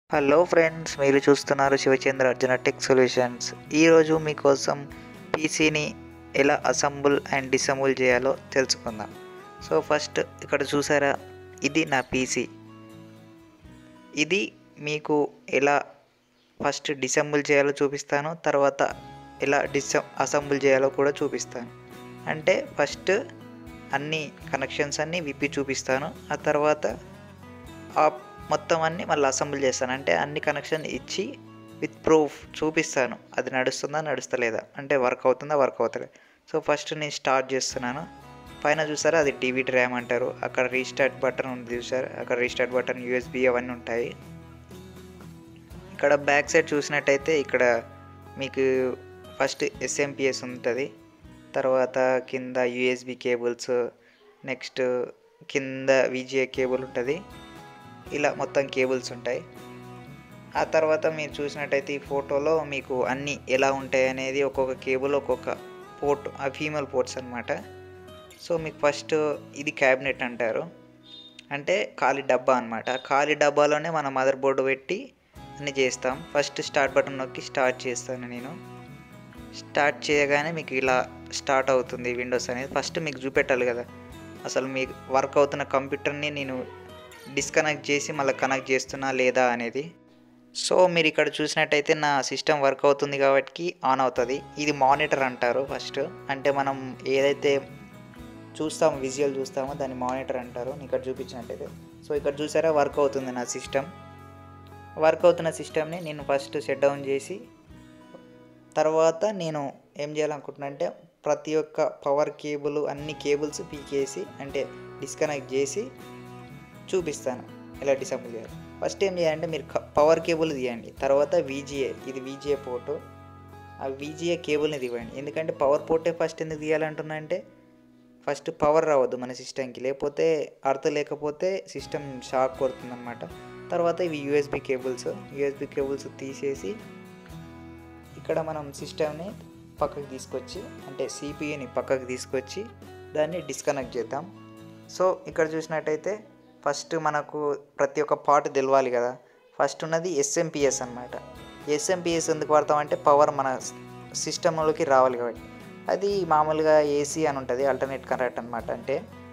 hello friends మీరు చూస్తున్నారు Shivachandra Arjuna tech solutions ఈరోజు మీకోసం పీసీని ఎలా అసెంబుల్ అండ్ డిసెంబుల్ చేయాలో తెలుసుకుందాం సో ఫస్ట్ ఇక్కడ చూసారా ఇది నా పీసీ ఇది మీకు ఎలా ఫస్ట్ డిసెంబుల్ చేయాలో చూపిస్తాను తర్వాత ఎలా డిసెం అసెంబుల్ చేయాలో కూడా చూపిస్తాను అంటే ఫస్ట్ అన్ని కనెక్షన్స్ అన్నీ విప్పి చూపిస్తాను ఆ తర్వాత ఆ మొత్తం అన్ని మళ్ళీ అసెంబుల్ చేస్తాను అంటే అన్ని కనెక్షన్ ఇచ్చి విత్ ప్రూఫ్ చూపిస్తాను అది నడుస్తుందా నడుస్తలేదా అంటే వర్క్ అవుతుందా వర్క్ అవుతలేదు సో ఫస్ట్ నేను స్టార్ట్ చేస్తున్నాను పైన చూసారా అది డివిడి ర్యామ్ అంటారు అక్కడ రీస్టార్ట్ బటన్ ఉంది చూసారు అక్కడ రీస్టార్ట్ బటన్ యూఎస్బి అవన్నీ ఉంటాయి ఇక్కడ బ్యాక్ సైడ్ చూసినట్టయితే ఇక్కడ మీకు ఫస్ట్ ఎస్ఎంపిఎస్ ఉంటుంది తర్వాత కింద యూఎస్బి కేబుల్స్ నెక్స్ట్ కింద విజిఏ కేబుల్ ఉంటుంది ఇలా మొత్తం కేబుల్స్ ఉంటాయి ఆ తర్వాత మీరు చూసినట్టయితే ఈ ఫోటోలో మీకు అన్నీ ఎలా ఉంటాయి అనేది ఒక్కొక్క కేబుల్ ఒక్కొక్క పోర్ట్ ఆ ఫీమేల్ పోర్ట్స్ అనమాట సో మీకు ఫస్ట్ ఇది క్యాబినెట్ అంటారు అంటే ఖాళీ డబ్బా అనమాట ఖాళీ డబ్బాలోనే మన మదర్ బోర్డు పెట్టి అన్నీ చేస్తాం ఫస్ట్ స్టార్ట్ బటన్ నొక్కి స్టార్ట్ చేస్తాను నేను స్టార్ట్ చేయగానే మీకు ఇలా స్టార్ట్ అవుతుంది విండోస్ అనేది ఫస్ట్ మీకు చూపెట్టాలి కదా అసలు మీకు వర్క్ అవుతున్న కంప్యూటర్ని నేను డిస్కనెక్ట్ చేసి మళ్ళీ కనెక్ట్ చేస్తున్నా లేదా అనేది సో మీరు ఇక్కడ చూసినట్టయితే నా సిస్టమ్ వర్క్ అవుతుంది కాబట్టి ఆన్ అవుతుంది ఇది మానిటర్ అంటారు ఫస్ట్ అంటే మనం ఏదైతే చూస్తాము విజువల్ చూస్తామో దాన్ని మానిటర్ అంటారు ఇక్కడ చూపించినట్టయితే సో ఇక్కడ చూసారా వర్క్ అవుతుంది నా సిస్టమ్ వర్క్ అవుతున్న సిస్టమ్ని నేను ఫస్ట్ షట్ డౌన్ చేసి తర్వాత నేను ఏం చేయాలనుకుంటున్నా అంటే ప్రతి ఒక్క పవర్ కేబుల్ అన్ని కేబుల్స్ పీకేసి అంటే డిస్కనెక్ట్ చేసి చూపిస్తాను ఎలా డిసెంబుల్ చేయాలి ఫస్ట్ ఏం చేయాలంటే మీరు పవర్ కేబుల్ తీయండి తర్వాత వీజీఏ ఇది వీజీఏ పోర్టు ఆ వీజీఏ కేబుల్ని తీయండి ఎందుకంటే పవర్ పోర్టే ఫస్ట్ ఎందుకు తీయాలంటున్నా అంటే ఫస్ట్ పవర్ రావద్దు మన సిస్టమ్కి లేకపోతే అర్త్ లేకపోతే సిస్టమ్ షాక్ కొడుతుంది అనమాట తర్వాత ఇవి యూఎస్బి కేబుల్స్ యూఎస్బి కేబుల్స్ తీసేసి ఇక్కడ మనం సిస్టమ్ని పక్కకు తీసుకొచ్చి అంటే సిపియుని పక్కకు తీసుకొచ్చి దాన్ని డిస్కనెక్ట్ చేద్దాం సో ఇక్కడ చూసినట్టయితే ఫస్ట్ మనకు ప్రతి ఒక్క పార్ట్ తెలవాలి కదా ఫస్ట్ ఉన్నది ఎస్ఎంపిఎస్ అనమాట ఎస్ఎంపిఎస్ ఎందుకు వాడతామంటే పవర్ మన సిస్టంలోకి రావాలి కాబట్టి అది మామూలుగా ఏసీ అని ఉంటుంది అల్టర్నేట్ కరెంట్ అనమాట అంటే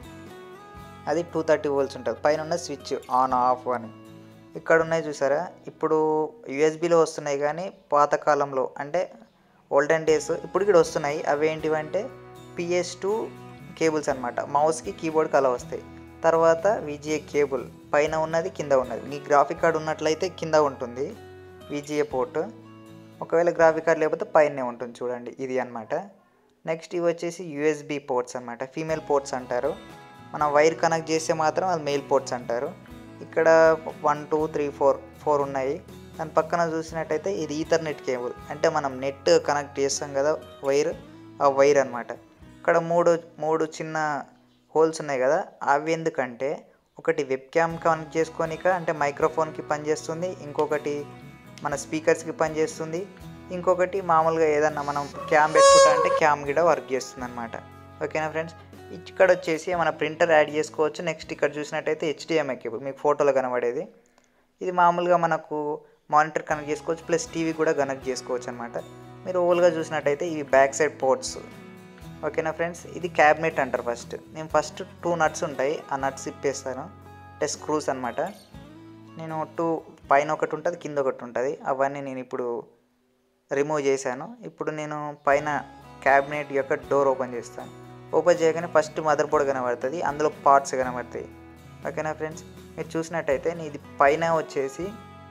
అది టూ థర్టీ వోల్ట్స్ ఉంటుంది పైన ఉన్న స్విచ్ ఆన్ ఆఫ్ అని ఇక్కడ ఉన్నాయి చూసారా ఇప్పుడు యూఎస్బిలో వస్తున్నాయి కానీ పాతకాలంలో అంటే ఓల్డెన్ డేస్ ఇప్పుడు కూడా వస్తున్నాయి అవి ఏంటివంటే పిఎస్ టూ కేబుల్స్ అనమాట మౌస్కి కీబోర్డ్కి అలా వస్తాయి తర్వాత విజిఏ కేబుల్ పైన ఉన్నది కింద ఉన్నది మీ గ్రాఫిక్ కార్డ్ ఉన్నట్లయితే కింద ఉంటుంది విజిఏ పోర్ట్ ఒకవేళ గ్రాఫిక్ కార్డ్ లేకపోతే పైనే ఉంటుంది చూడండి ఇది అనమాట నెక్స్ట్ ఇవి వచ్చేసి యూఎస్బి పోర్ట్స్ అనమాట ఫీమేల్ పోర్ట్స్ అంటారు మనం వైర్ కనెక్ట్ చేస్తే మాత్రం అది మెయిల్ పోర్ట్స్ అంటారు ఇక్కడ one two three four four ఉన్నాయి దాని పక్కన చూసినట్టయితే ఇది ఈథర్నెట్ కేబుల్ అంటే మనం నెట్ కనెక్ట్ చేస్తాం కదా వైర్ ఆ వైర్ అనమాట ఇక్కడ మూడు మూడు చిన్న హోల్స్ ఉన్నాయి కదా అవి ఎందుకంటే ఒకటి వెబ్ క్యామ్ కనెక్ట్ చేసుకోనిక అంటే మైక్రోఫోన్కి పనిచేస్తుంది ఇంకొకటి మన స్పీకర్స్కి పనిచేస్తుంది ఇంకొకటి మామూలుగా ఏదన్నా మనం క్యామ్ పెట్టుకుంటా అంటే క్యామ్ కూడా వర్క్ చేస్తుంది అనమాట ఓకేనా ఫ్రెండ్స్ ఇక్కడ వచ్చేసి మన ప్రింటర్ యాడ్ చేసుకోవచ్చు నెక్స్ట్ ఇక్కడ చూసినట్టయితే హెచ్డిఎంఐ కేబుల్ మీకు ఫోటోలో కనబడేది ఇది మామూలుగా మనకు మానిటర్ కనెక్ట్ చేసుకోవచ్చు ప్లస్ టీవీ కూడా కనెక్ట్ చేసుకోవచ్చు అనమాట మీరు ఓల్గా చూసినట్టయితే ఇవి బ్యాక్ సైడ్ పోర్ట్స్ ఓకేనా ఫ్రెండ్స్ ఇది క్యాబినెట్ అంటారు ఫస్ట్ నేను ఫస్ట్ టూ నట్స్ ఉంటాయి ఆ నట్స్ ఇప్పేస్తాను అంటే స్క్రూస్ అనమాట నేను టూ పైన ఒకటి ఉంటుంది కింద ఒకటి ఉంటుంది అవన్నీ నేను ఇప్పుడు రిమూవ్ చేశాను ఇప్పుడు నేను పైన క్యాబినెట్ యొక్క డోర్ ఓపెన్ చేస్తాను ఓపెన్ చేయగానే ఫస్ట్ మదర్ బోర్డ్ కనబడుతుంది అందులో పార్ట్స్ కనబడతాయి ఓకేనా ఫ్రెండ్స్ మీరు చూసినట్టయితే ఇది పైన వచ్చేసి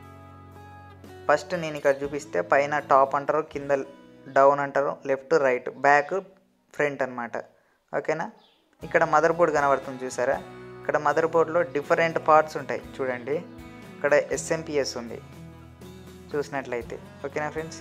ఫస్ట్ నేను ఇక్కడ చూపిస్తే పైన టాప్ అంటారు కింద డౌన్ అంటారు లెఫ్ట్ రైట్ బ్యాక్ ఫ్రంట్ అనమాట ఓకేనా ఇక్కడ మదర్ బోర్డ్ కనబడుతుంది చూసారా ఇక్కడ మదర్ బోర్డ్లో డిఫరెంట్ పార్ట్స్ ఉంటాయి చూడండి ఇక్కడ ఎస్ఎంపిఎస్ ఉంది చూసినట్లయితే ఓకేనా ఫ్రెండ్స్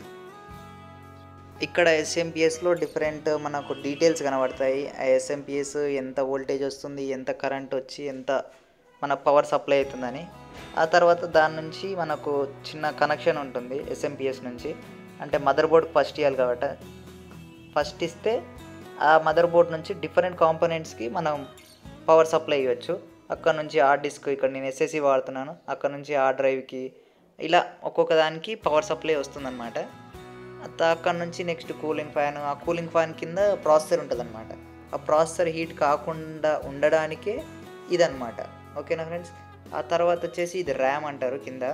ఇక్కడ ఎస్ఎంపిఎస్లో డిఫరెంట్ మనకు డీటెయిల్స్ కనబడతాయి ఆ ఎస్ఎంపిఎస్ ఎంత వోల్టేజ్ వస్తుంది ఎంత కరెంట్ వచ్చి ఎంత మన పవర్ సప్లై అవుతుందని ఆ తర్వాత దాని నుంచి మనకు చిన్న కనెక్షన్ ఉంటుంది ఎస్ఎంపిఎస్ నుంచి అంటే మదర్ బోర్డ్ ఫస్ట్ ఇవ్వాలి కాబట్టి ఫస్ట్ ఇస్తే ఆ మదర్ బోర్డ్ నుంచి డిఫరెంట్ కాంపోనెంట్స్కి మనం పవర్ సప్లై ఇవ్వచ్చు అక్కడ నుంచి హార్డ్ డిస్క్ ఇక్కడ నేను ఎస్ఎస్సి వాడుతున్నాను అక్కడ నుంచి హార్డ్ డ్రైవ్కి ఇలా ఒక్కొక్క దానికి పవర్ సప్లై వస్తుందన్నమాట అక్కడ నుంచి నెక్స్ట్ కూలింగ్ ఫ్యాన్ ఆ కూలింగ్ ఫ్యాన్ కింద ప్రాసెసర్ ఉంటుందన్నమాట ఆ ప్రాసెసర్ హీట్ కాకుండా ఉండడానికే ఇదన్నమాట ఓకేనా ఫ్రెండ్స్ ఆ తర్వాత వచ్చేసి ఇది ర్యామ్ అంటారు కింద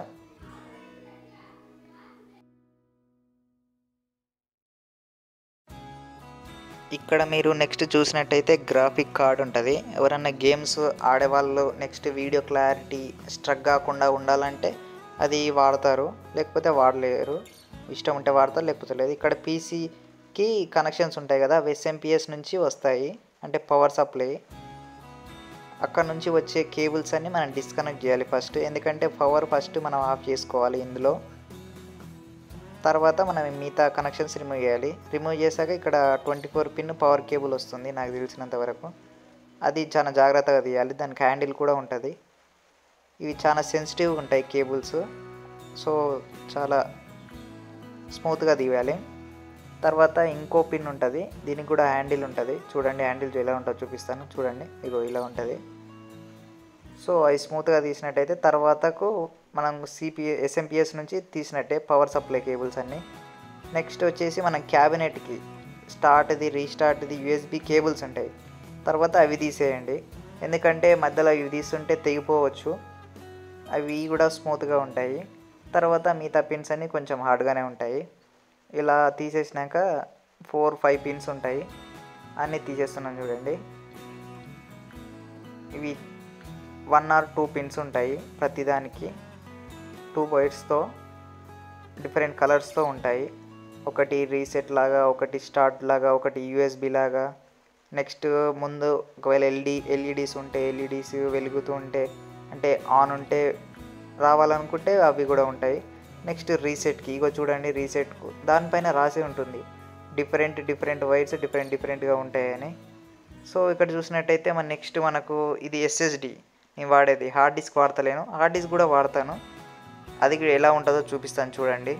ఇక్కడ మీరు నెక్స్ట్ చూసినట్టయితే గ్రాఫిక్ కార్డ్ ఉంటుంది ఎవరన్నా గేమ్స్ ఆడేవాళ్ళు నెక్స్ట్ వీడియో క్లారిటీ స్ట్రక్ కాకుండా ఉండాలంటే అది వాడతారు లేకపోతే వాడలేరు ఇష్టం ఉంటే వాడతారు లేకపోతే లేదు ఇక్కడ పీసీకి కనెక్షన్స్ ఉంటాయి కదా అవి ఎస్ఎంపిఎస్ నుంచి వస్తాయి అంటే పవర్ సప్లై అక్కడ నుంచి వచ్చే కేబుల్స్ అన్ని మనం డిస్కనెక్ట్ చేయాలి ఫస్ట్ ఎందుకంటే పవర్ ఫస్ట్ మనం ఆఫ్ చేసుకోవాలి ఇందులో తర్వాత మనం మిగతా కనెక్షన్స్ రిమూవ్ చేయాలి రిమూవ్ చేశాక ఇక్కడ twenty four pin power cable వస్తుంది నాకు తెలిసినంత వరకు అది చాలా జాగ్రత్తగా తీయాలి దానికి హ్యాండిల్ కూడా ఉంటుంది ఇవి చాలా సెన్సిటివ్గా ఉంటాయి కేబుల్స్ సో చాలా స్మూత్గా తీయాలి తర్వాత ఇంకో పిన్ ఉంటుంది దీనికి కూడా హ్యాండిల్ ఉంటుంది చూడండి హ్యాండిల్ ఎలా ఉంటుందో చూపిస్తాను చూడండి ఇగో ఇలా ఉంటుంది సో అవి స్మూత్గా తీసినట్టయితే తర్వాతకు మనం సిపిఏ ఎస్ఎంపిఎస్ నుంచి తీసినట్టే పవర్ సప్లై కేబుల్స్ అన్నీ నెక్స్ట్ వచ్చేసి మనం క్యాబినెట్కి స్టార్ట్ది రీస్టార్ట్ది యూఎస్బి కేబుల్స్ ఉంటాయి తర్వాత అవి తీసేయండి ఎందుకంటే మధ్యలో ఇవి తీస్తుంటే తెగిపోవచ్చు అవి కూడా స్మూత్గా ఉంటాయి తర్వాత మిగతా పిన్స్ అన్నీ కొంచెం హార్డ్గానే ఉంటాయి ఇలా తీసేసినాక ఫోర్ ఫైవ్ పిన్స్ ఉంటాయి అన్నీ తీసేస్తున్నాను చూడండి ఇవి వన్ ఆర్ టూ పిన్స్ ఉంటాయి ప్రతిదానికి టూ వైర్స్తో డిఫరెంట్ కలర్స్తో ఉంటాయి ఒకటి రీసెట్ లాగా ఒకటి స్టార్ట్ లాగా ఒకటి యూఎస్బి లాగా నెక్స్ట్ ముందు ఒకవేళ ఎల్ఈడి ఎల్ఈడీస్ ఉంటే ఎల్ఈడీస్ వెలుగుతూ ఉంటే అంటే ఆన్ ఉంటే రావాలనుకుంటే అవి కూడా ఉంటాయి నెక్స్ట్ రీసెట్కి ఇగో చూడండి రీసెట్కు దానిపైన రాసి ఉంటుంది డిఫరెంట్ డిఫరెంట్ వైర్స్ డిఫరెంట్ డిఫరెంట్గా ఉంటాయని సో ఇక్కడ చూసినట్టయితే మన నెక్స్ట్ మనకు ఇది ఎస్ఎస్డి నేను వాడేది హార్డ్ డిస్క్ వాడతలేను హార్డ్ డిస్క్ కూడా వాడతాను అది కూడా ఎలా ఉంటుందో చూపిస్తాను చూడండి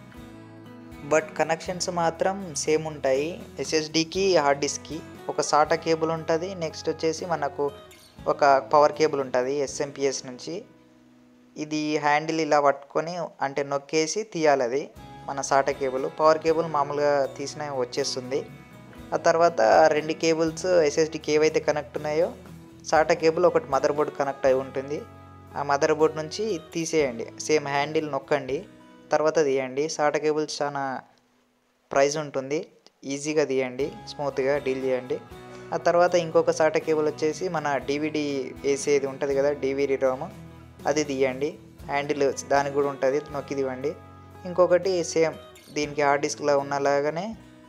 బట్ కనెక్షన్స్ మాత్రం సేమ్ ఉంటాయి ఎస్ఎస్డికి హార్డ్ డిస్క్కి ఒక సాటా కేబుల్ ఉంటుంది నెక్స్ట్ వచ్చేసి మనకు ఒక పవర్ కేబుల్ ఉంటుంది ఎస్ఎంపిఎస్ నుంచి ఇది హ్యాండిల్ ఇలా పట్టుకొని అంటే నొక్కేసి తీయాలి అది మన సాటా కేబుల్ పవర్ కేబుల్ మామూలుగా తీసిన వచ్చేస్తుంది ఆ తర్వాత రెండు కేబుల్స్ ఎస్ఎస్డికి ఏవైతే కనెక్ట్ ఉన్నాయో సాటా కేబుల్ ఒకటి మదర్ బోర్డ్ కనెక్ట్ అయి ఉంటుంది ఆ మదర్ బోర్డ్ నుంచి తీసేయండి సేమ్ హ్యాండిల్ నొక్కండి తర్వాత తీయండి సాటా కేబుల్స్ చాలా ప్రైస్ ఉంటుంది ఈజీగా తీయండి స్మూత్గా డీల్ చేయండి ఆ తర్వాత ఇంకొక సాటా కేబుల్ వచ్చేసి మన డివిడి వేసేది ఉంటుంది కదా డివిడి రోమ్ అది తీయండి హ్యాండిల్ దానికి కూడా ఉంటుంది నొక్కి తీయండి ఇంకొకటి సేమ్ దీనికి హార్డ్ డిస్క్లో ఉన్నలాగానే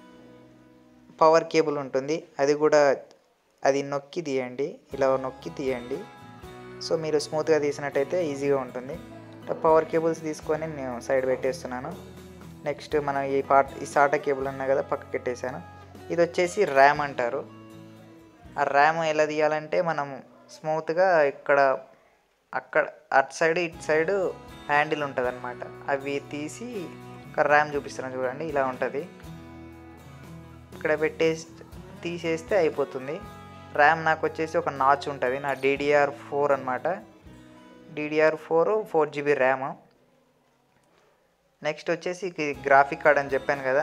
పవర్ కేబుల్ ఉంటుంది అది కూడా అది నొక్కి తీయండి ఇలా నొక్కి తీయండి సో మీరు స్మూత్గా తీసినట్టయితే ఈజీగా ఉంటుంది పవర్ కేబుల్స్ తీసుకొని నేను సైడ్ పెట్టేస్తున్నాను నెక్స్ట్ మనం ఈ పార్ట్ ఈ సాటా కేబుల్ అన్నా కదా పక్కకి పెట్టేశాను ఇది వచ్చేసి ర్యామ్ అంటారు ఆ ర్యామ్ ఎలా తీయాలంటే మనం స్మూత్గా ఇక్కడ అక్కడ అటు సైడ్ ఇటు సైడ్ హ్యాండిల్ ఉంటుంది అనమాట అవి తీసి ఒక ర్యామ్ చూపిస్తున్నాను చూడండి ఇలా ఉంటుంది ఇక్కడ పెట్టేసి తీసేస్తే అయిపోతుంది ర్యామ్ నాకు వచ్చేసి ఒక నాచ్ ఉంటుంది నా డీడీఆర్ ఫోర్ అనమాట DDR four four GB RAM next వచ్చేసి ఇది గ్రాఫిక్ కార్డ్ అని చెప్పాను కదా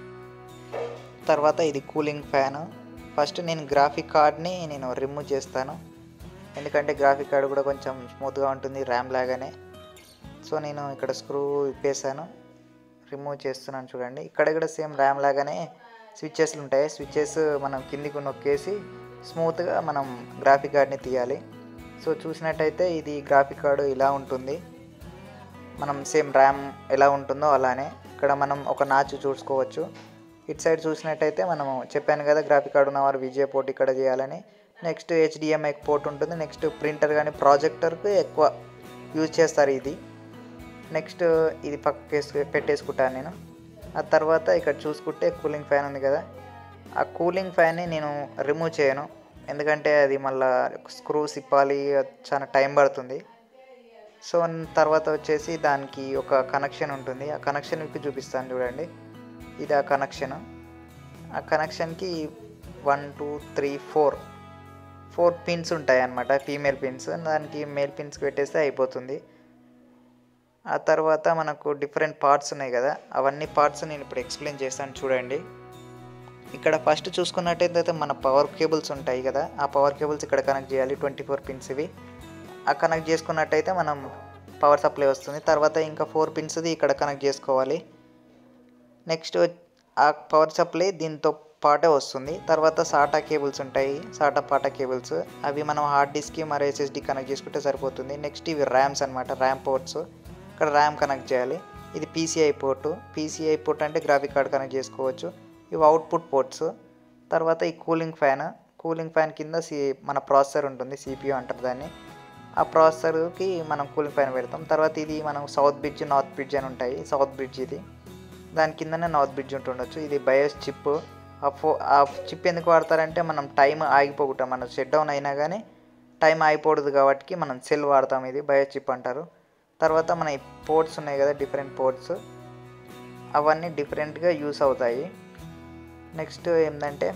తర్వాత ఇది కూలింగ్ ఫ్యాన్ ఫస్ట్ నేను గ్రాఫిక్ కార్డ్ని నేను రిమూవ్ చేస్తాను ఎందుకంటే గ్రాఫిక్ కార్డ్ కూడా కొంచెం స్మూత్గా ఉంటుంది ర్యామ్ లాగానే సో నేను ఇక్కడ స్క్రూ ఇప్పేసాను రిమూవ్ చేస్తున్నాను చూడండి ఇక్కడ కూడా సేమ్ ర్యామ్ లాగానే స్విచ్చెస్లు ఉంటాయి స్విచ్చెస్ మనం కిందికి నొక్కేసి స్మూత్గా మనం గ్రాఫిక్ కార్డ్ని తీయాలి సో చూసినట్టయితే ఇది గ్రాఫిక్ కార్డు ఇలా ఉంటుంది మనం సేమ్ ర్యామ్ ఎలా ఉంటుందో అలానే ఇక్కడ మనం ఒక నాచ్ చూసుకోవచ్చు ఇటు సైడ్ చూసినట్టయితే మనము చెప్పాను కదా గ్రాఫిక్ కార్డు ఉన్నవారు విజయ్ పోర్ట్ ఇక్కడ చేయాలని నెక్స్ట్ హెచ్డిఎంఐ పోర్ట్ ఉంటుంది నెక్స్ట్ ప్రింటర్ కానీ ప్రాజెక్టర్కి ఎక్కువ యూజ్ చేస్తారు ఇది నెక్స్ట్ ఇది పక్కకి పెట్టేసుకుంటాను నేను ఆ తర్వాత ఇక్కడ చూసుకుంటే కూలింగ్ ఫ్యాన్ ఉంది కదా ఆ కూలింగ్ ఫ్యాన్ని నేను రిమూవ్ చేయను ఎందుకంటే అది మళ్ళీ స్క్రూస్ ఇప్పాలి చాలా టైం పడుతుంది సో తర్వాత వచ్చేసి దానికి ఒక కనెక్షన్ ఉంటుంది ఆ కనెక్షన్ మీకు చూపిస్తాను చూడండి ఇది ఆ కనెక్షన్ ఆ కనెక్షన్కి one two three four four pins ఉంటాయి అన్నమాట ఫీమేల్ పిన్స్ దానికి మేల్ పిన్స్కి పెట్టేస్తే అయిపోతుంది ఆ తర్వాత మనకు డిఫరెంట్ పార్ట్స్ ఉన్నాయి కదా అవన్నీ పార్ట్స్ నేను ఇప్పుడు ఎక్స్ప్లెయిన్ చేస్తాను చూడండి ఇక్కడ ఫస్ట్ చూసుకున్నట్టయితే మన పవర్ కేబుల్స్ ఉంటాయి కదా ఆ పవర్ కేబుల్స్ ఇక్కడ కనెక్ట్ చేయాలి ట్వంటీ ఫోర్ పిన్స్ ఇవి ఆ కనెక్ట్ చేసుకున్నట్టయితే మనం పవర్ సప్లై వస్తుంది తర్వాత ఇంకా ఫోర్ పిన్స్ది ఇక్కడ కనెక్ట్ చేసుకోవాలి నెక్స్ట్ ఆ పవర్ సప్లై దీంతో పాటే వస్తుంది తర్వాత సాటా కేబుల్స్ ఉంటాయి సాటా పాటా కేబుల్స్ అవి మనం హార్డ్ డిస్క్కి మరి ఎస్ఎస్డి కనెక్ట్ చేసుకుంటే సరిపోతుంది నెక్స్ట్ ఇవి ర్యామ్స్ అనమాట ర్యామ్ పోర్ట్స్ ఇక్కడ ర్యామ్ కనెక్ట్ చేయాలి ఇది పీసీఐ పోర్టు పీసీఐ పోర్ట్ అంటే గ్రాఫిక్ కార్డ్ కనెక్ట్ చేసుకోవచ్చు ఇవి అవుట్పుట్ పోర్ట్స్ తర్వాత ఈ కూలింగ్ ఫ్యాన్ కూలింగ్ ఫ్యాన్ కింద సి మన ప్రాసెసర్ ఉంటుంది సిపియు అంటారు దాన్ని ఆ ప్రాసెసర్కి మనం కూలింగ్ ఫ్యాన్ పెడతాం తర్వాత ఇది మనం సౌత్ బ్రిడ్జ్ నార్త్ బ్రిడ్జ్ అని ఉంటాయి సౌత్ బ్రిడ్జ్ ఇది దాని కిందనే నార్త్ బ్రిడ్జ్ ఉంటుండొచ్చు ఇది బయోస్ చిప్ ఆ ఫో ఆ చిప్ ఎందుకు వాడతారంటే మనం టైం ఆగిపోకుండా మనం షట్ డౌన్ అయినా కానీ టైం ఆగిపోదు కాబట్టి మనం సెల్ వాడతాం ఇది బయోస్ చిప్ అంటారు తర్వాత మన పోర్ట్స్ ఉన్నాయి కదా డిఫరెంట్ పోర్ట్స్ అవన్నీ డిఫరెంట్గా యూస్ అవుతాయి నెక్స్ట్ ఏంటంటే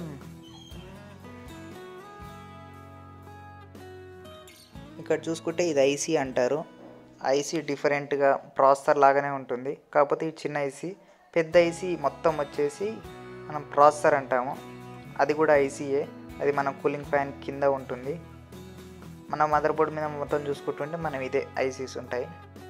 ఇక్కడ చూసుకుంటే ఇది ఐసీ అంటారు ఐసీ డిఫరెంట్గా ప్రాసెసర్ లాగానే ఉంటుంది కాకపోతే ఇది చిన్న ఐసీ పెద్ద ఐసీ మొత్తం వచ్చేసి మనం ప్రాసెసర్ అంటాము అది కూడా ఐసీయే అది మన కూలింగ్ ఫ్యాన్ కింద ఉంటుంది మన మదర్ బోర్డ్ మీద మొత్తం చూసుకుంటుంటే మనం ఇదే ఐసీస్ ఉంటాయి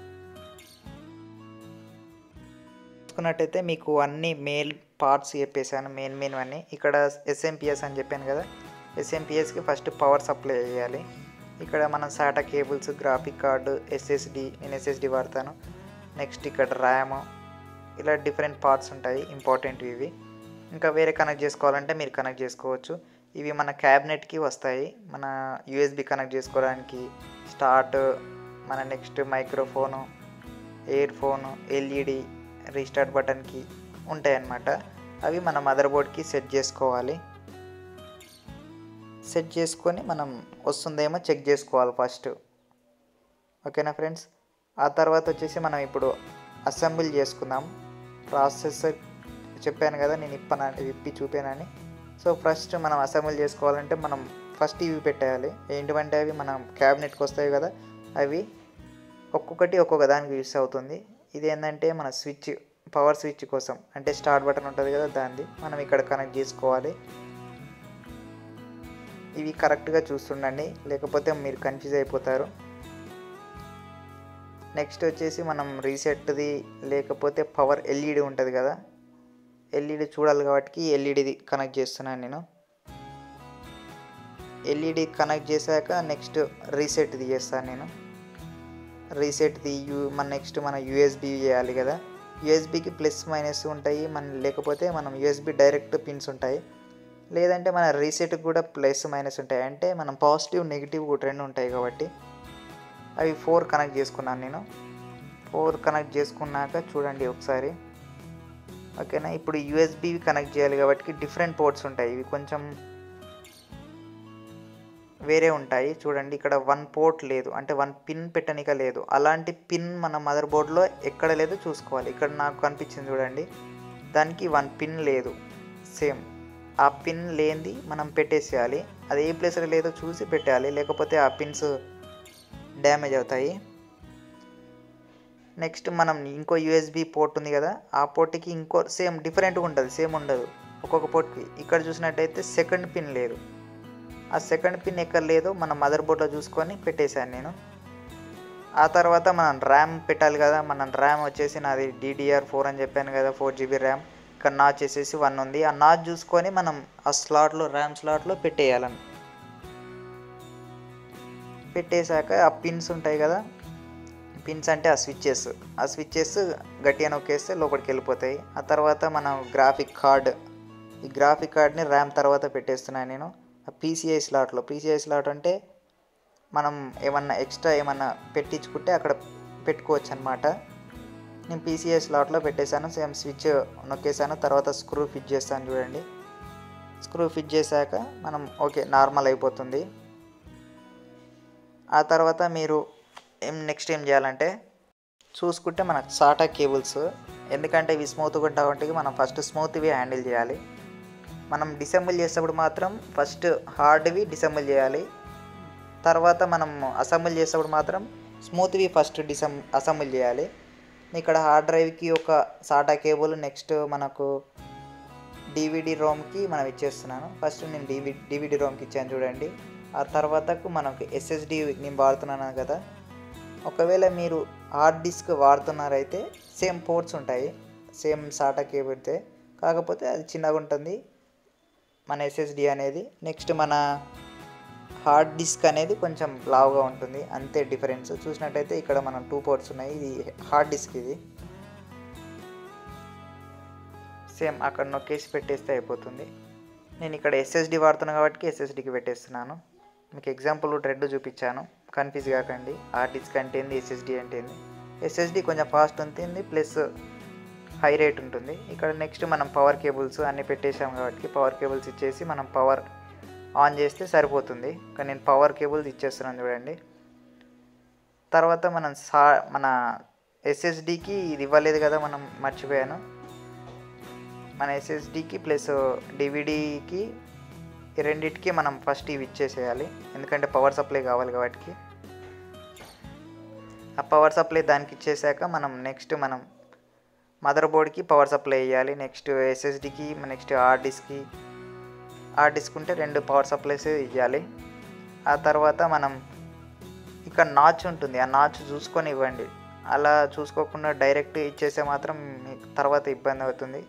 చూసుకున్నట్టయితే మీకు అన్ని మేల్ పార్ట్స్ చెప్పేసాను మెయిన్ మెయిన్ అన్నీ ఇక్కడ ఎస్ఎంపిఎస్ అని చెప్పాను కదా ఎస్ఎంపిఎస్కి ఫస్ట్ పవర్ సప్లై చేయాలి ఇక్కడ మనం SATA cables graphic card SSD నేను ఎస్ఎస్డి వాడతాను నెక్స్ట్ ఇక్కడ ర్యామ్ ఇలా డిఫరెంట్ పార్ట్స్ ఉంటాయి ఇంపార్టెంట్ ఇవి ఇంకా వేరే కనెక్ట్ చేసుకోవాలంటే మీరు కనెక్ట్ చేసుకోవచ్చు ఇవి మన క్యాబినెట్కి వస్తాయి మన యూఎస్బి కనెక్ట్ చేసుకోవడానికి స్టార్ట్ మన next microphone earphone LED restart బటన్కి ఉంటాయి అన్నమాట అవి మన మదర్ బోర్డ్కి సెట్ చేసుకోవాలి సెట్ చేసుకొని మనం వస్తుందేమో చెక్ చేసుకోవాలి ఫస్ట్ ఓకేనా ఫ్రెండ్స్ ఆ తర్వాత వచ్చేసి మనం ఇప్పుడు అసెంబుల్ చేసుకుందాం ప్రాసెసర్ చెప్పాను కదా నేను ఇప్పన విప్పి చూపానని సో ఫస్ట్ మనం అసెంబుల్ చేసుకోవాలంటే మనం ఫస్ట్ ఇవి పెట్టేయాలి ఏంటివంటే అవి మనం క్యాబినెట్కి వస్తాయి కదా అవి ఒక్కొక్కటి ఒక్కొక్క దానికి యూస్ అవుతుంది ఇది ఏంటంటే మన స్విచ్ పవర్ స్విచ్ కోసం అంటే స్టార్ట్ బటన్ ఉంటుంది కదా దాన్ని మనం ఇక్కడ కనెక్ట్ చేసుకోవాలి ఇవి కరెక్ట్గా చూస్తుండండి లేకపోతే మీరు కన్ఫ్యూజ్ అయిపోతారు నెక్స్ట్ వచ్చేసి మనం రీసెట్ది లేకపోతే పవర్ ఎల్ఈడి ఉంటుంది కదా ఎల్ఈడి చూడాలి కాబట్టి ఎల్ఈడిది కనెక్ట్ చేస్తున్నాను నేను ఎల్ఈడి కనెక్ట్ చేశాక నెక్స్ట్ రీసెట్ది చేస్తాను నేను రీసెట్ది యూ మన నెక్స్ట్ మన యూఎస్బి చేయాలి కదా యూఎస్బికి ప్లస్ మైనస్ ఉంటాయి మన లేకపోతే మనం యూఎస్బి డైరెక్ట్ పిన్స్ ఉంటాయి లేదంటే మన రీసెట్కి కూడా ప్లస్ మైనస్ ఉంటాయి అంటే మనం పాజిటివ్ నెగిటివ్ రెండు ఉంటాయి కాబట్టి అవి ఫోర్ కనెక్ట్ చేసుకున్నాను నేను ఫోర్ కనెక్ట్ చేసుకున్నాక చూడండి ఒకసారి ఓకేనా ఇప్పుడు యూఎస్బి కనెక్ట్ చేయాలి కాబట్టి డిఫరెంట్ పోర్ట్స్ ఉంటాయి ఇవి కొంచెం వేరే ఉంటాయి చూడండి ఇక్కడ వన్ పోర్ట్ లేదు అంటే వన్ పిన్ పెట్టనిక లేదు అలాంటి పిన్ మన మదర్ బోర్డ్లో ఎక్కడ లేదో చూసుకోవాలి ఇక్కడ నాకు కనిపించింది చూడండి దానికి వన్ పిన్ లేదు సేమ్ ఆ పిన్ లేనిది మనం పెట్టేసేయాలి అది ఏ ప్లేస్లో లేదో చూసి పెట్టాలి లేకపోతే ఆ పిన్స్ డ్యామేజ్ అవుతాయి నెక్స్ట్ మనం ఇంకో యూఎస్బి పోర్ట్ ఉంది కదా ఆ పోర్ట్కి ఇంకో సేమ్ డిఫరెంట్గా ఉంటుంది సేమ్ ఉండదు ఒక్కొక్క పోర్ట్కి ఇక్కడ చూసినట్టయితే సెకండ్ పిన్ లేదు ఆ సెకండ్ పిన్ ఎక్కడ లేదో మన మదర్ బోర్డ్లో చూసుకొని పెట్టేశాను నేను ఆ తర్వాత మనం ర్యామ్ పెట్టాలి కదా మన ర్యామ్ వచ్చేసి నాది డిడిఆర్ ఫోర్ అని చెప్పాను కదా ఫోర్ జీబీ ర్యామ్ ఇక్కడ నాచ్ వచ్చేసి వన్ ఉంది ఆ నాచ్ చూసుకొని మనం ఆ స్లాట్లో ర్యామ్ స్లాట్లో పెట్టేయాలని పెట్టేశాక ఆ పిన్స్ ఉంటాయి కదా పిన్స్ అంటే ఆ స్విచ్చెస్ ఆ స్విచ్చెస్ గట్టిగా నొక్కేస్తే లోపలికి వెళ్ళిపోతాయి ఆ తర్వాత మనం గ్రాఫిక్ కార్డ్ ఈ గ్రాఫిక్ కార్డ్ని ర్యామ్ తర్వాత పెట్టేస్తున్నాను నేను ఆ పీసీఐ స్లాట్లో పీసీఐ స్లాట్ అంటే మనం ఏమన్నా ఎక్స్ట్రా ఏమన్నా పెట్టించుకుంటే అక్కడ పెట్టుకోవచ్చు అనమాట నేను పీసీఐ స్లాట్లో పెట్టేశాను సేమ్ స్విచ్ నొక్కేసాను తర్వాత స్క్రూ ఫిట్ చేస్తాను చూడండి స్క్రూ ఫిట్ చేశాక మనం ఓకే నార్మల్ అయిపోతుంది ఆ తర్వాత మీరు ఏం నెక్స్ట్ ఏం చేయాలంటే చూసుకుంటే మనకు సాటా కేబుల్స్ ఎందుకంటే ఇవి స్మూత్గా ఉంటాయి మనం ఫస్ట్ స్మూత్వి హ్యాండిల్ చేయాలి మనం డిసెంబుల్ చేసేటప్పుడు మాత్రం ఫస్ట్ హార్డ్వి డిసెంబుల్ చేయాలి తర్వాత మనం అసెంబుల్ చేసేటప్పుడు మాత్రం స్మూత్వి ఫస్ట్ డిసెం అసెంబుల్ చేయాలి ఇక్కడ హార్డ్ డ్రైవ్కి ఒక సాటా కేబుల్ నెక్స్ట్ మనకు డివిడి రోమ్కి మనం ఇచ్చేస్తున్నాను ఫస్ట్ నేను డివి డివిడి రోమ్కి ఇచ్చాను చూడండి ఆ తర్వాతకు మనకు ఎస్ఎస్డి నేను వాడుతున్నాను కదా ఒకవేళ మీరు హార్డ్ డిస్క్ వాడుతున్నారైతే సేమ్ పోర్ట్స్ ఉంటాయి సేమ్ సాటా కేబుల్తే కాకపోతే అది చిన్నగా ఉంటుంది మన ఎస్ఎస్డి అనేది నెక్స్ట్ మన హార్డ్ డిస్క్ అనేది కొంచెం లావుగా ఉంటుంది అంతే డిఫరెన్స్ చూసినట్టయితే ఇక్కడ మనం టూ పోర్ట్స్ ఉన్నాయి ఇది హార్డ్ డిస్క్ ఇది సేమ్ అక్కడ నొక్కేసి పెట్టేస్తే అయిపోతుంది నేను ఇక్కడ ఎస్ఎస్డి వాడుతున్నాను కాబట్టి ఎస్ఎస్డికి పెట్టేస్తున్నాను మీకు ఎగ్జాంపుల్ రెండు చూపించాను కన్ఫ్యూజ్ కాకండి హార్డ్ డిస్క్ అంటే ఏంది ఎస్ఎస్డి అంటే ఏంది ఎస్ఎస్డి కొంచెం ఫాస్ట్ ఉంటుంది ప్లస్ హై రేట్ ఉంటుంది ఇక్కడ నెక్స్ట్ మనం పవర్ కేబుల్స్ అన్నీ పెట్టేసాం కాబట్టి పవర్ కేబుల్స్ ఇచ్చేసి మనం పవర్ ఆన్ చేస్తే సరిపోతుంది కానీ నేను పవర్ కేబుల్స్ ఇచ్చేస్తున్నాను చూడండి తర్వాత మనం సా మన ఎస్ఎస్డికి ఇది ఇవ్వలేదు కదా మనం మర్చిపోయాను మన ఎస్ఎస్డికి ప్లస్ డివిడికి ఈ రెండిటికి మనం ఫస్ట్ ఇవి ఇచ్చేసేయాలి ఎందుకంటే పవర్ సప్లై కావాలి కాబట్టి ఆ పవర్ సప్లై దానికి ఇచ్చేసాక మనం నెక్స్ట్ మనం మదర్ బోర్డ్కి పవర్ సప్లై ఇవ్వాలి నెక్స్ట్ ఎస్ఎస్డికి నెక్స్ట్ హార్డ్ డిస్క్కి హార్డ్ డిస్క్ ఉంటే రెండు పవర్ సప్లైస్ ఇవ్వాలి ఆ తర్వాత మనం ఇక్కడ నాచ్ ఉంటుంది ఆ నాచ్ చూసుకొని ఇవ్వండి అలా చూసుకోకుండా డైరెక్ట్ ఇచ్చేస్తే మాత్రం మీకు తర్వాత ఇబ్బంది అవుతుంది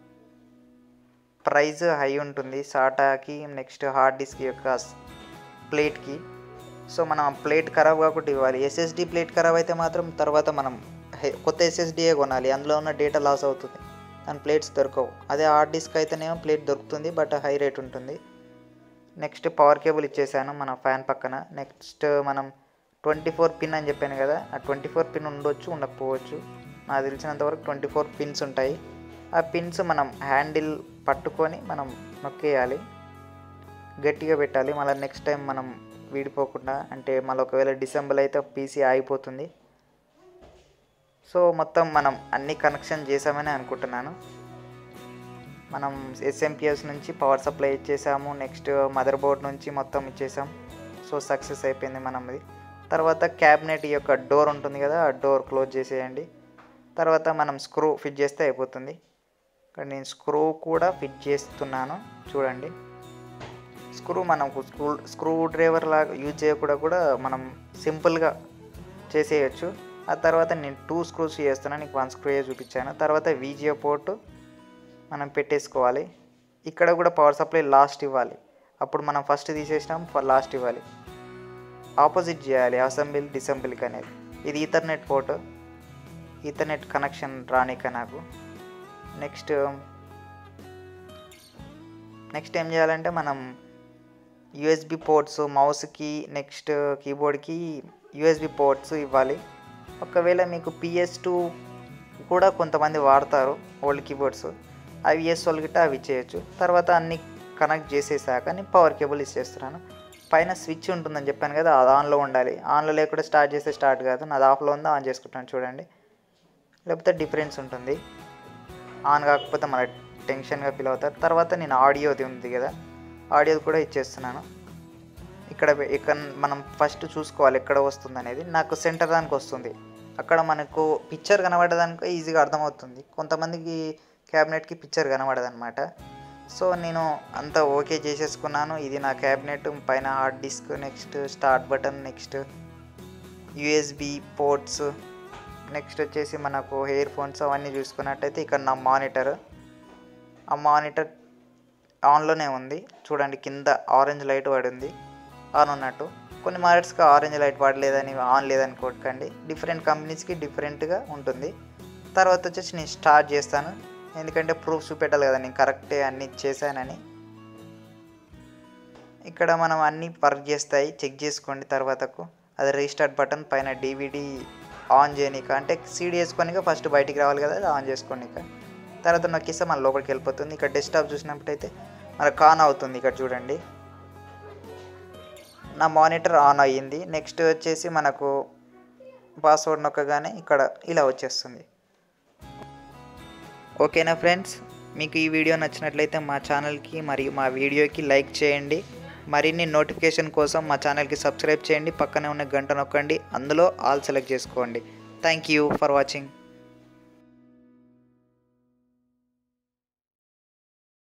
ప్రైస్ హై ఉంటుంది సాటాకి నెక్స్ట్ హార్డ్ డిస్క్ యొక్క ప్లేట్కి సో మనం ఆ ప్లేట్ ఖరాబ్ కాకుండా ఇవ్వాలి ఎస్ఎస్డి ప్లేట్ ఖరాబ్ అయితే మాత్రం తర్వాత మనం హె- కొత్త ఎస్ఎస్డియే కొనాలి అందులో ఉన్న డేటా లాస్ అవుతుంది దాని ప్లేట్స్ దొరకవు అదే హార్డ్ డిస్క్ అయితేనేమో ప్లేట్ దొరుకుతుంది బట్ హై రేట్ ఉంటుంది నెక్స్ట్ పవర్ కేబుల్ ఇచ్చేసాను మన ఫ్యాన్ పక్కన నెక్స్ట్ మనం ట్వంటీ ఫోర్ పిన్ అని చెప్పాను కదా ఆ ట్వంటీ ఫోర్ పిన్ ఉండొచ్చు ఉండకపోవచ్చు నాకు తెలిసినంత వరకు ట్వంటీ ఫోర్ పిన్స్ ఉంటాయి ఆ పిన్స్ మనం హ్యాండిల్ పట్టుకొని మనం నొక్కేయాలి గట్టిగా పెట్టాలి మళ్ళీ నెక్స్ట్ టైం మనం వీడిపోకుండా అంటే మళ్ళీ ఒకవేళ డిసెంబర్ అయితే పీసీ ఆగిపోతుంది సో మొత్తం మనం అన్ని కనెక్షన్ చేసామని అనుకుంటున్నాను మనం ఎస్ఎంపిఎస్ నుంచి పవర్ సప్లై ఇచ్చేసాము నెక్స్ట్ మదర్ బోర్డ్ నుంచి మొత్తం ఇచ్చేసాం సో సక్సెస్ అయిపోయింది మనది తర్వాత క్యాబినెట్ యొక్క డోర్ ఉంటుంది కదా ఆ డోర్ క్లోజ్ చేసేయండి తర్వాత మనం స్క్రూ ఫిట్ చేస్తే అయిపోతుంది ఇక్కడ నేను స్క్రూ కూడా ఫిట్ చేస్తున్నాను చూడండి స్క్రూ మనకు స్క్రూ స్క్రూ డ్రైవర్ లాగా యూజ్ చేయకుండా కూడా మనం సింపుల్గా చేసేయచ్చు ఆ తర్వాత నేను టూ స్క్రూస్ చేస్తున్నాను నీకు వన్ స్క్రూ చూపించాను తర్వాత వీజియో పోర్టు మనం పెట్టేసుకోవాలి ఇక్కడ కూడా పవర్ సప్లై లాస్ట్ ఇవ్వాలి అప్పుడు మనం ఫస్ట్ తీసేసినాం లాస్ట్ ఇవ్వాలి ఆపోజిట్ చేయాలి అసెంబ్లీ డిసెంబుల్కి అనేది ఇది ఈథర్నెట్ పోర్ట్ ఈథర్నెట్ కనెక్షన్ రానిక నాకు నెక్స్ట్ నెక్స్ట్ ఏం చేయాలంటే మనం యూఎస్బి పోర్ట్స్ మౌస్కి నెక్స్ట్ కీబోర్డ్కి యూఎస్బి పోర్ట్స్ ఇవ్వాలి ఒకవేళ మీకు పిఎస్ టూ కూడా కొంతమంది వాడతారు ఓల్డ్ కీబోర్డ్స్ అవి ఎస్ గిట్ట అవి చేయొచ్చు తర్వాత అన్ని కనెక్ట్ చేసేసాక నేను పవర్ కేబుల్ ఇచ్చేస్తున్నాను పైన స్విచ్ ఉంటుందని చెప్పాను కదా అది ఆన్లో ఉండాలి ఆన్లో లేకుండా స్టార్ట్ చేస్తే స్టార్ట్ కాదు నాది ఆఫ్లో ఉందో ఆన్ చేసుకుంటాను చూడండి లేకపోతే డిఫరెన్స్ ఉంటుంది ఆన్ కాకపోతే మన టెన్షన్గా ఫీల్ అవుతారు తర్వాత నేను ఆడియోది ఉంది కదా ఆడియోది కూడా ఇచ్చేస్తున్నాను ఇక్కడ ఇక్కడ మనం ఫస్ట్ చూసుకోవాలి ఎక్కడ వస్తుంది అనేది నాకు సెంటర్ దానికి వస్తుంది అక్కడ మనకు పిక్చర్ కనబడదానికి ఈజీగా అర్థమవుతుంది కొంతమందికి క్యాబినెట్కి పిక్చర్ కనబడదన్నమాట సో నేను అంతా ఓకే చేసేసుకున్నాను ఇది నా క్యాబినెట్ పైన hard disk next start button next USB ports next వచ్చేసి మనకు ఇయర్ ఫోన్స్ అవన్నీ చూసుకున్నట్టయితే ఇక్కడ నా మానిటర్ ఆ మానిటర్ ఆన్లోనే ఉంది చూడండి కింద ఆరెంజ్ లైట్ పడింది ఆన్ ఉన్నట్టు కొన్ని మానిటర్స్కి ఆరెంజ్ లైట్ పడలేదని ఆన్ లేదని కొట్టకండి డిఫరెంట్ కంపెనీస్కి డిఫరెంట్గా ఉంటుంది తర్వాత వచ్చేసి నేను స్టార్ట్ చేస్తాను ఎందుకంటే ప్రూఫ్ చూపెట్టాలి కదా నేను కరెక్టే అన్ని చేశానని ఇక్కడ మనం అన్నీ వర్క్ చేస్తాయి చెక్ చేసుకోండి తర్వాతకు అది రీస్టార్ట్ బటన్ పైన డివిడి ఆన్ చేయనీక అంటే సీడీ వేసుకొనిక ఫస్ట్ బయటికి రావాలి కదా అది ఆన్ చేసుకోనిక తర్వాత నొక్కిస్తే మన లోపలికి వెళ్ళిపోతుంది ఇక్కడ డెస్క్టాప్ చూసినప్పుడైతే మనకు ఆన్ అవుతుంది ఇక్కడ చూడండి నా మానిటర్ ఆన్ అయ్యింది నెక్స్ట్ వచ్చేసి మనకు పాస్వర్డ్ నొక్కగానే ఇక్కడ ఇలా వచ్చేస్తుంది ఓకేనా ఫ్రెండ్స్ మీకు ఈ వీడియో నచ్చినట్లయితే మా ఛానల్కి మరియు మా వీడియోకి లైక్ చేయండి మరిన్ని నోటిఫికేషన్ కోసం మా ఛానల్కి సబ్స్క్రైబ్ చేయండి పక్కనే ఉన్న గంట నొక్కండి అందులో ఆల్ సెలెక్ట్ చేసుకోండి థ్యాంక్ యూ ఫర్ వాచింగ్